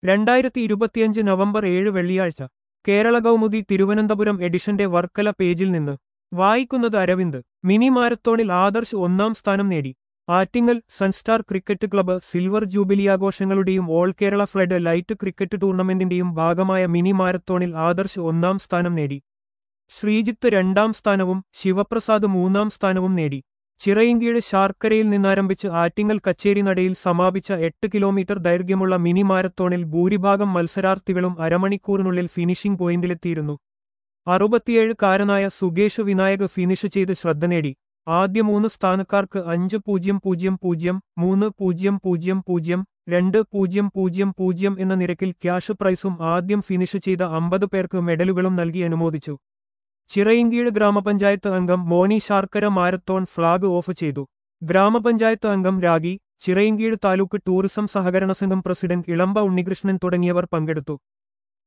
രണ്ടായിരത്തി ഇരുപത്തിയഞ്ച് നവംബർ ഏഴ് വെള്ളിയാഴ്ച കേരള കൗമുദി തിരുവനന്തപുരം എഡിഷന്റെ വർക്കല പേജിൽ നിന്ന് വായിക്കുന്നത് അരവിന്ദ് മിനി മാരത്തോണിൽ ആദർശ് ഒന്നാം സ്ഥാനം നേടി Attingal Sunstar cricket club silver jubilee ആഘോഷങ്ങളുടെയും all Kerala flood light cricket ടൂർണമെന്റിന്റെയും ഭാഗമായ മിനി മാരത്തോണിൽ ആദർശ് ഒന്നാം സ്ഥാനം നേടി ശ്രീജിത്ത് രണ്ടാം സ്ഥാനവും ശിവപ്രസാദ് മൂന്നാം സ്ഥാനവും നേടി ചിറയിൻകീഴ് ശാർക്കരയിൽ നിന്നാരംഭിച്ച് ആറ്റിങ്ങൽ കച്ചേരി നടയിൽ സമാപിച്ച എട്ട് കിലോമീറ്റർ ദൈർഘ്യമുള്ള മിനി മാരത്തോണിൽ ഭൂരിഭാഗം മത്സരാർത്ഥികളും അരമണിക്കൂറിനുള്ളിൽ ഫിനിഷിംഗ് പോയിന്റിലെത്തിയിരുന്നു അറുപത്തിയേഴുകാരനായ സുകേഷ് വിനായക് ഫിനിഷ് ചെയ്ത് ശ്രദ്ധ നേടി ആദ്യ മൂന്ന് സ്ഥാനക്കാർക്ക് അഞ്ച് പൂജ്യം പൂജ്യം പൂജ്യം മൂന്ന് പൂജ്യം പൂജ്യം പൂജ്യം രണ്ട് പൂജ്യം പൂജ്യം പൂജ്യം എന്ന നിരക്കിൽ ക്യാഷ് പ്രൈസും ആദ്യം ഫിനിഷ് ചെയ്ത അമ്പത് പേർക്ക് മെഡലുകളും നൽകി അനുമോദിച്ചു ചിറയിൻകീഴ് ഗ്രാമപഞ്ചായത്ത് അംഗം Moni Sarkara marathon flag off ചെയ്തു ഗ്രാമപഞ്ചായത്ത് അംഗം രാഗി ചിറയിൻകീഴ് താലൂക്ക് ടൂറിസം സഹകരണ സംഘം പ്രസിഡന്റ് ഇളമ്പ ഉണ്ണികൃഷ്ണൻ തുടങ്ങിയവർ പങ്കെടുത്തു